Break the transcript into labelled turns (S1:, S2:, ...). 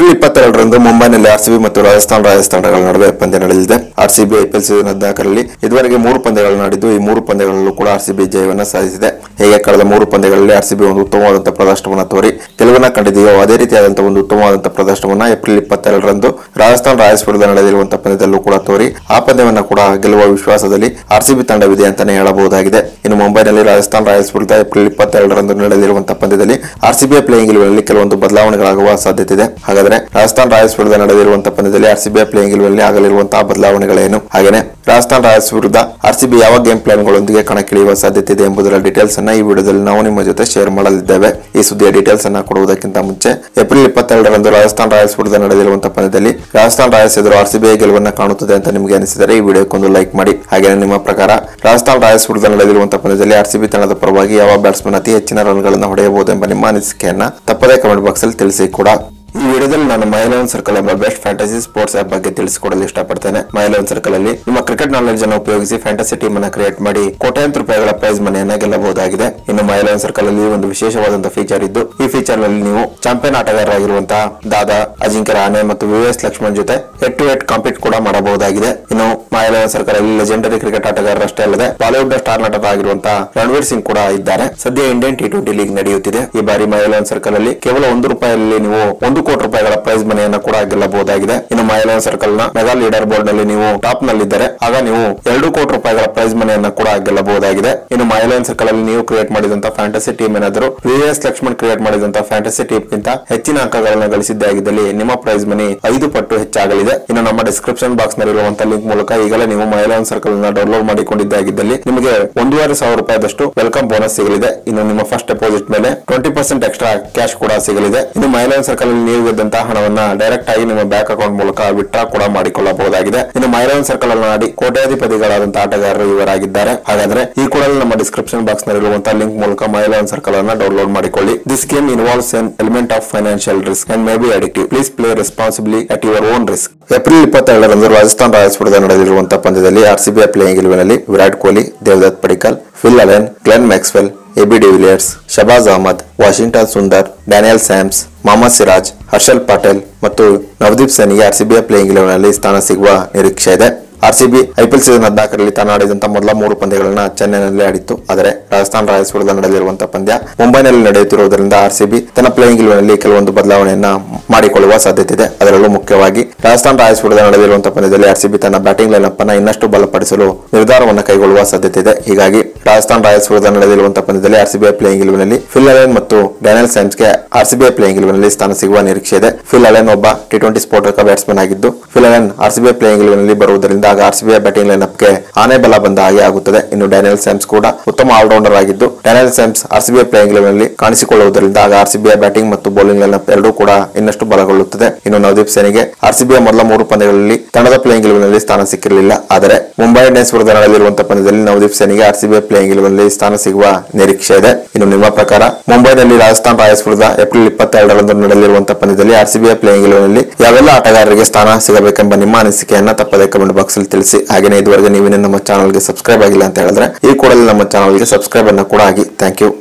S1: April ಇಪ್ಪತ್ತೆರಡರಂದು ಮುಂಬೈನಲ್ಲಿ RCB ಮತ್ತು ರಾಜಸ್ಥಾನ್ ರಾಯಲ್ಸ್ ತಂಡಗಳ ನಡುವೆ ಪಂದ್ಯ ನಡೆಯಲಿದೆ ಆರ್ಸಿಬಿ ಐಪಿಎಲ್ ಸೀಸನ್ ಹದಿನಾಲ್ಕರಲ್ಲಿ ಇದುವರೆಗೆ ಮೂರು ಪಂದ್ಯಗಳು ನಡೆದು ಈ ಮೂರು ಪಂದ್ಯಗಳಲ್ಲೂ ಕೂಡ ಆರ್ಸಿಬಿ ಜಯವನ್ನು ಸಾಧಿಸಿದೆ ಹೇಗೆ ಕಳೆದ ಮೂರು ಪಂದ್ಯಗಳಲ್ಲಿ ಆರ್ಸಿಬಿ ಒಂದು ಉತ್ತಮವಾದಂತಹ ಪ್ರದರ್ಶನವನ್ನು ತೋರಿ ಗೆಲುವನ್ನು ಕಂಡಿದೆಯೋ ಅದೇ ರೀತಿಯಾದಂತಹ ಒಂದು ಉತ್ತಮವಾದಂತಹ ಪ್ರದರ್ಶನವನ್ನ ಏಪ್ರಿಲ್ ಇಪ್ಪತ್ತೆರಡರಂದು ರಾಜಸ್ಥಾನ್ ರಾಯಲ್ಸ್ ವಿರುದ್ಧ ನಡೆದಿರುವಂತಹ ಪಂದ್ಯದಲ್ಲೂ ಕೂಡ ತೋರಿ ಆ ಪಂದ್ಯವನ್ನ ಕೂಡ ಗೆಲ್ಲುವ ವಿಶ್ವಾಸದಲ್ಲಿ ಆರ್ಸಿಬಿ ತಂಡವಿದೆ ಅಂತಾನೆ ಹೇಳಬಹುದಾಗಿದೆ ಇನ್ನು ಮುಂಬೈನಲ್ಲಿ ರಾಜಸ್ಥಾನ್ ರಾಯಲ್ಸ್ ವಿರುದ್ಧ ಏಪ್ರಿಲ್ ಇಪ್ಪತ್ತೆರಡರಂದು ನಡೆಯಲಿರುವಂತಹ ಪಂದ್ಯದಲ್ಲಿ ಆರ್ಸಿಬಿಯ ಪ್ಲೇಯಿಂಗ್ ಇಲೆವೆನ್ನಲ್ಲಿ ಕೆಲವೊಂದು ಬದಲಾವಣೆಗಳಾಗುವ ಸಾಧ್ಯತೆ ಇದೆ ಹಾಗಾದ್ರೆ ರಾಜಸ್ಥಾನ್ ರಾಯಲ್ಸ್ ವಿರುದ್ಧ ನಡೆದಿರುವಂತಹ ಪಂದ್ಯದಲ್ಲಿ ಆರ್ಸಿಬಿಯ ಪ್ಲೇಯಿಂಗ್ ಇಲೆವೆನ್ನಲ್ಲಿ ಆಗಲಿರುವಂತಹ ಬದಲಾವಣೆಗಳೇನು ಹಾಗೇನೆ ರಾಜಸ್ಥಾನ್ ರಾಯಲ್ಸ್ ವಿರುದ್ಧ ಆರ್ಸಿಬಿ ಯಾವ ಗೇಮ್ ಪ್ಲಾನ್ಗಳೊಂದಿಗೆ ಕಣಕ್ಕಿಳಿಯುವ ಸಾಧ್ಯತೆ ಇದೆ ಎಂಬುದರ ಡೀಟೇಲ್ಸ್ ಅನ್ನ ಈ ವಿಡಿಯೋದಲ್ಲಿ ನಾವು ನಿಮ್ಮ ಜೊತೆ ಶೇರ್ ಮಾಡಲಿದ್ದೇವೆ ಈ ಸುದ್ದಿಯ ಡೀಟೇಲ್ಸ್ ಅನ್ನ ಕೊಡುವುದಕ್ಕಿಂತ ಮುಂಚೆ ಏಪ್ರಿಲ್ ಇಪ್ಪತ್ತೆರಡರಂದು ರಾಜಸ್ಥಾನ್ ರಾಯಲ್ಸ್ ವಿರುದ್ಧ ನಡೆದಿರುವಂತಹ ಪಂದ್ಯದಲ್ಲಿ ರಾಜಸ್ಥಾನ್ ರಾಯಲ್ಸ್ ಎದುರು ಆರ್ಸಿಬಿ ಗೆಲುವನ್ನ ಕಾಣುತ್ತದೆ ಅಂತ ನಿಮಗೆ ಅನಿಸಿದರೆ ಈ ವಿಡಿಯೋಕ್ಕೊಂದು ಲೈಕ್ ಮಾಡಿ ಹಾಗೆ ನಿಮ್ಮ ಪ್ರಕಾರ ರಾಜಸ್ಥಾನ್ ರಾಯಲ್ಸ್ ವಿರುದ್ಧ ನಡೆದಿರುವಂತಹ ಪಂದ್ಯದಲ್ಲಿ ಆರ್ಸಿಬಿ ತಂಡದ ಪರವಾಗಿ ಯಾವ ಬ್ಯಾಟ್ಸ್ಮನ್ ಅತಿ ಹೆಚ್ಚಿನ ರನ್ಗಳನ್ನು ಹೊಡೆಯಬಹುದು ಎಂಬ ನಿಮ್ಮ ಅನಿಸಿಕೆಯನ್ನ ತಪ್ಪದೇ ಕಮೆಂಟ್ ಬಾಕ್ಸ್ ಅಲ್ಲಿ ತಿಳಿಸಿ ಕೂಡ ಈ ವಿಡಿಯೋದಲ್ಲಿ ನಾನು ಮೈ ಲೆವೆನ್ ಸರ್ಕಲ್ ಎಂಬ ಬೆಸ್ಟ್ ಫ್ಯಾಂಟಸಿ ಸ್ಪೋರ್ಟ್ಸ್ ಆಪ್ ಬಗ್ಗೆ ತಿಳಿಸಿಕೊಡಲು ಇಷ್ಟಪಡ್ತೇನೆ ಮೈ ಲೆವೆನ್ ಸರ್ಕಲ್ ಅಲ್ಲಿ ನಿಮ್ಮ ಕ್ರಿಕೆಟ್ ನಾಲೆಜ್ ಅನ್ನು ಉಪಯೋಗಿಸಿ ಫ್ಯಾಂಟಸಿ ಟೀಮ್ ಅನ್ನು ಕ್ರಿಯೇಟ್ ಮಾಡಿ ಕೋಟ್ಯಾಂತರ ರೂಪಾಯಿಗಳ ಪ್ರೈಸ್ ಮನೆಯನ್ನ ಗೆಲ್ಲಬಹುದಾಗಿದೆ ಇನ್ನು ಮೈ ಲೆವೆನ್ ಸರ್ಕಲ್ ಅಲ್ಲಿ ಒಂದು ವಿಶೇಷವಾದಂತಹ ಫೀಚರ್ ಇದ್ದು ಈ ಫೀಚರ್ ನಲ್ಲಿ ನೀವು ಚಾಂಪಿಯನ್ ಆಟಗಾರರಾಗಿರುವಂತಹ ದಾದಾ ಅಜಿಂಕ್ಯ ರಹಾನೆ ಮತ್ತು ವಿ ಎಸ್ ಲಕ್ಷ್ಮಣ್ ಜೊತೆ ಹೆಡ್ ಟು ಹೆಡ್ ಕಾಂಪೀಟ್ ಕೂಡ ಮಾಡಬಹುದಾಗಿದೆ ಇನ್ನು ಮೈ ಲೆವೆನ್ ಸರ್ಕಲ್ ಅಲ್ಲಿ ಲೆಜೆಂಡರಿ ಕ್ರಿಕೆಟ್ ಆಟಗಾರರಷ್ಟೇ ಅಲ್ಲದೆ ಬಾಲಿವುಡ್ ಸ್ಟಾರ್ ನಟ ಆಗಿರುವಂತಹ ರಣವೀರ್ ಸಿಂಗ್ ಕೂಡ ಇದ್ದಾರೆ ಸದ್ಯ ಇಂಡಿಯನ್ ಟಿ ಟ್ವೆಂಟಿ ಲೀಗ್ ನಡೆಯುತ್ತಿದೆ ಈ ಬಾರಿ ಮೈ ಲೆವೆನ್ ಸರ್ಕಲ್ ಅಲ್ಲಿ ಕೇವಲ ಒಂದು ರೂಪಾಯಿಯಲ್ಲಿ ನೀವು ಒಂದು ಕೋಟಿ ರೂಪಾಯಿಗಳ ಪ್ರೈಸ್ ಮನೆಯನ್ನ ಕೂಡ ಗೆಲ್ಲಬಹುದಾಗಿದೆ ಇನ್ನು ಮೈ ಲೆವೆನ್ ಸರ್ಕಲ್ ನ ಮೆಗಾ ಲೀಡರ್ ಬೋರ್ಡ್ ನಲ್ಲಿ ನೀವು ಟಾಪ್ ನಲ್ಲಿದ್ದರೆ ಆಗ ನೀವು ಎರಡು ಕೋಟಿ ರೂಪಾಯಿಗಳ ಪ್ರೈಸ್ ಮನೆಯನ್ನ ಕೂಡ ಗೆಲ್ಲಬಹುದಾಗಿದೆ ಇನ್ನು ಮೈ ಲೆವೆನ್ ಸರ್ಕಲ್ ಅಲ್ಲಿ ನೀವು ಕ್ರಿಯೇಟ್ ಮಾಡಿದಂತಹ ಫ್ಯಾಂಟಸಿ ಟೀಮ್ ಏನಾದರೂ ವಿ ಎಸ್ ಲಕ್ಷ್ಮಣ್ ಕ್ರಿಯೇಟ್ ಮಾಡಿದಂತಹ ಫ್ಯಾಂಟಸಿ ಟೀಮ್ ಗಿಂತ ಹೆಚ್ಚಿನ ಅಂಕಗಳನ್ನು ಗಳಿಸಿದ್ದೇ ಆಗಿದ್ದಲ್ಲಿ ನಿಮ್ಮ ಪ್ರೈಸ್ ಮನಿ ಐದು ಪಟ್ಟು ಹೆಚ್ಚಾಗಲಿದೆ ಇನ್ನು ನಮ್ಮ ಡಿಸ್ಕ್ರಿಪ್ಷನ್ ಬಾಕ್ಸ್ ನಲ್ಲಿರುವಂತಹ ಲಿಂಕ್ ಮೂಲಕ ಈಗಲೇ ನೀವು ಮೈ ಲೆವೆನ್ ಸರ್ಕಲ್ ನ ಡೌನ್ಲೋಡ್ ಮಾಡಿಕೊಂಡಿದ್ದೇ ಆಗಿದ್ದಲ್ಲಿ ನಿಮಗೆ ಒಂದೂವರೆ ಸಾವಿರ ರೂಪಾಯಿದಷ್ಟು ವೆಲ್ಕಮ್ ಬೋನಸ್ ಸಿಗಲಿದೆ ಇನ್ನು ನಿಮ್ಮ ಫಸ್ಟ್ ಡೆಪಾಸಿಟ್ ಮೇಲೆ ಟ್ವೆಂಟಿ ಪರ್ಸೆಂಟ್ ಎಕ್ಸ್ಟ್ರಾ ಕ್ಯಾಶ್ ಕೂಡ ಸಿಗಲಿದೆ ಇನ್ನು ಮೈ ಲೆವೆನ್ ಸರ್ಕಲ್ ಅಲ್ಲಿ ನೀವು ಗೆದ್ದಂತಹ ಹಣವನ್ನ ಡೈರೆಕ್ಟ್ ಆಗಿ ನಿಮ್ಮ ಬ್ಯಾಂಕ್ ಅಕೌಂಟ್ ಮೂಲಕ ವಿತ್ಡ್ರಾ ಕೂಡ ಮಾಡಿಕೊಳ್ಳಬಹುದಾಗಿದೆ ಇನ್ನು ಮೈ ಲೆವೆನ್ ಸರ್ಕಲ್ ಅಲ್ಲಿ ಆಡಿ ಕೋಟ್ಯಾಧಿಪತಿಗಳಾದಂತಹ ಆಟಗಾರರು ಇವರಾಗಿದ್ದಾರೆ ಹಾಗಾದ್ರೆ ಈ ಕೂಡ ನಮ್ಮ ಡಿಸ್ಕ್ರಿಪ್ಷನ್ ಬಾಕ್ಸ್ ನಲ್ಲಿರುವಂತಹ ಲಿಂಕ್ ಮೂಲಕ ಮೈ ಲೆವೆನ್ ಸರ್ಕಲ್ ಅನ್ನ ಡೌನ್ಲೋಡ್ ಮಾಡಿಕೊಳ್ಳಿ this game involves an element of financial risk and may be addictive please play responsibly at your own risk April ಇಪ್ಪತ್ತೆರಡರಂದು ರಾಜಸ್ಥಾನ್ ರಾಯಲ್ಸ್ ವಿರುದ್ಧ ನಡೆದಿರುವಂತಹ ಪಂದ್ಯದಲ್ಲಿ ಆರ್ಸಿಬಿಯ ಪ್ಲೇಯಿಂಗ್ ಇಲೆವೆನ್ನಲ್ಲಿ Virat Kohli Devdutt Padikkal Phil Allen Glenn Maxwell AB de Villiers Shahbaz Ahmed Washington Sundar Daniel Sams Mohammed Siraj Harshal Patel ಮತ್ತು Navdeep ಸೇನಿಗೆ ಆರ್ಸಿಬಿಯ playing ಇಲೆವೆನ್ನಲ್ಲಿ ಸ್ಥಾನ ಸಿಗುವ ನಿರೀಕ್ಷೆ ಇದೆ ಆರ್ಸಿಬಿ ಐಪಿಎಲ್ ಸೀಸನ್ ಹದಿನಾಲ್ಕರಲ್ಲಿ ತಾನು ಆಡಿದಂತಹ ಮೊದಲ ಮೂರು ಪಂದ್ಯಗಳನ್ನ ಚೆನ್ನೈನಲ್ಲಿ ಆಡಿತ್ತು ಆದರೆ ರಾಜಸ್ಥಾನ್ ರಾಯಲ್ಸ್ ವಿರುದ್ಧ ನಡೆದಿರುವಂತಹ ಪಂದ್ಯ ಮುಂಬೈನಲ್ಲಿ ನಡೆಯುತ್ತಿರುವುದರಿಂದ ಆರ್ಸಿಬಿ ತನ್ನ ಪ್ಲೇಯಿಂಗ್ ಇಲೆವೆನ್ನಲ್ಲಿ ಕೆಲವೊಂದು ಬದಲಾವಣೆಯನ್ನ ಮಾಡಿಕೊಳ್ಳುವ ಸಾಧ್ಯತೆ ಇದೆ ಅದರಲ್ಲೂ ಮುಖ್ಯವಾಗಿ ರಾಜಸ್ಥಾನ್ ರಾಯಲ್ಸ್ ವಿರುದ್ಧ ನಡೆದಿರುವಂತಹ ಪಂದ್ಯದಲ್ಲಿ ಆರ್ಸಿಬಿ ತನ್ನ ಬ್ಯಾಟಿಂಗ್ ಲೈನ್ ಅಪ್ ಅನ್ನ ಇನ್ನಷ್ಟು ಬಲಪಡಿಸಲು ನಿರ್ಧಾರವನ್ನು ಕೈಗೊಳ್ಳುವ ಸಾಧ್ಯತೆ ಇದೆ ಹೀಗಾಗಿ ರಾಜಸ್ಥಾನ್ ರಾಯಲ್ಸ್ ವಿರುದ್ಧ ನಡೆದಿರುವಂತಹ ಪಂದ್ಯದಲ್ಲಿ ಆರ್ಸಿಬಿಐ ಪ್ಲೇಯಿಂಗ್ ಇಲೆವೆನ್ನಲ್ಲಿ ಫಿಲ್ ಅಲೆನ್ ಮತ್ತು ಡ್ಯಾನಿಯಲ್ ಸ್ಯಾಮ್ಸ್ಗೆ ಆರ್ಸಿಬಿಐ ಪ್ಲೇಯಿಂಗ್ ಇಲೆವೆನ್ನಲ್ಲಿ ಸ್ಥಾನ ಸಿಗುವ ನಿರೀಕ್ಷೆ ಇದೆ ಫಿಲ್ ಅಲೆನ್ ಒಬ್ಬ ಟಿ ಟ್ವೆಂಟಿ ಸ್ಫೋಟಕ ಬ್ಯಾಟ್ಸ್ಮನ್ ಆಗಿದ್ದು ಫಿಲ್ ಅಲೆನ್ ಆರ್ಸಿಬಿಐ ಪ್ಲೇಯಿಂಗ್ ಇಲೆವೆನ್ನಲ್ಲಿ ಬರುವುದರಿಂದ ಆಗ ಆರ್ಸಿಬಿಐ ಬ್ಯಾಟಿಂಗ್ ಲೈನ್ ಅಪ್ಗೆ ಆನೆ ಬಲ ಬಂದ ಹಾಗೆ ಆಗುತ್ತದೆ ಇನ್ನು ಡ್ಯಾನಿಯಲ್ ಸ್ಯಾಮ್ಸ್ ಕೂಡ ಉತ್ತಮ ಆಲ್ರೌಂಡರ್ ಆಗಿದ್ದು ಡ್ಯಾನಿಯಲ್ ಸ್ಯಾಮ್ಸ್ ಆರ್ಸಿಬಿಐ ಪ್ಲೇಯಿಂಗ್ ಇಲೆವೆನ್ನಲ್ಲಿ ಕಾಣಿಸಿಕೊಳ್ಳುವುದರಿಂದ ಆಗ ಆರ್ಸಿಬಿಐ ಬ್ಯಾಟಿಂಗ್ ಮತ್ತು ಬೌಲಿಂಗ್ ಲೈನ್ ಅಪ್ ಎರಡೂ ಕೂಡ ಇನ್ನಷ್ಟು ಬಲಗೊಳ್ಳುತ್ತದೆ ಇನ್ನು ನವದೀಪ್ ಸೇನಿಗೆ ಆರ್ಸಿಬಿಐ ಮೊದಲ ಮೂರು ಪಂದ್ಯಗಳಲ್ಲಿ ತಂಡದ ಪ್ಲೇಯಿಂಗ್ ಇಲೆವೆನ್ನಲ್ಲಿ ಸ್ಥಾನ ಸಿಕ್ಕಿರಲಿಲ್ಲ ಆದರೆ ಮುಂಬೈ ಇಂಡಿಯನ್ಸ್ ವಿರುದ್ಧ ನಡೆದಿರುವಂತಹ ಪಂದ್ಯದಲ್ಲಿ ನವದೀಪ್ ಸೇನಿಗೆ ಆರ್ಸಿಬಿಐ ಪ್ಲೇಯಿಂಗ್ ಇಲೆವೆನ್ನಲ್ಲಿ ಸ್ಥಾನ ಸಿಗುವ ನಿರೀಕ್ಷೆ ಇದೆ ಇನ್ನು ನಿಮ್ಮ ಪ್ರಕಾರ ಮುಂಬೈನಲ್ಲಿ ರಾಜಸ್ಥಾನ್ ರಾಯಲ್ಸ್ ವಿರುದ್ಧ ಏಪ್ರಿಲ್ ಇಪ್ಪತ್ತೆರಡರಂದು ನಡೆಯಲಿರುವಂತಹ ಪಂದ್ಯದಲ್ಲಿ ಆರ್ಸಿಬಿಐ ಪ್ಲೇಯಿಂಗ್ ಇಲೆವೆನ್ನಲ್ಲಿ ಯಾವೆಲ್ಲ ಆಟಗಾರರಿಗೆ ಸ್ಥಾನ ಸಿಗಬೇಕೆಂಬ ನಿಮ್ಮ ಅನಿಸಿಕೆಯನ್ನ ತಪ್ಪದೆ ಕಮೆಂಟ್ ಬಾಕ್ಸ್ ಅಲ್ಲಿ ತಿಳಿಸಿ ಹಾಗೆಯೇ ಇದುವರೆಗೆ ನೀವೇನೇ ನಮ್ಮ ಚಾನಲ್ಗೆ ಸಬ್ಸ್ಕ್ರೈಬ್ ಆಗಿಲ್ಲ ಅಂತ ಹೇಳಿದ್ರೆ ಈ ಕೂಡಲೇ ನಮ್ಮ ಚಾನಲ್ಗೆ ಸಬ್ಸ್ಕ್ರೈಬ್ ಅನ್ನ ಕೂಡ ಆಗಿ ಥ್ಯಾಂಕ್ ಯು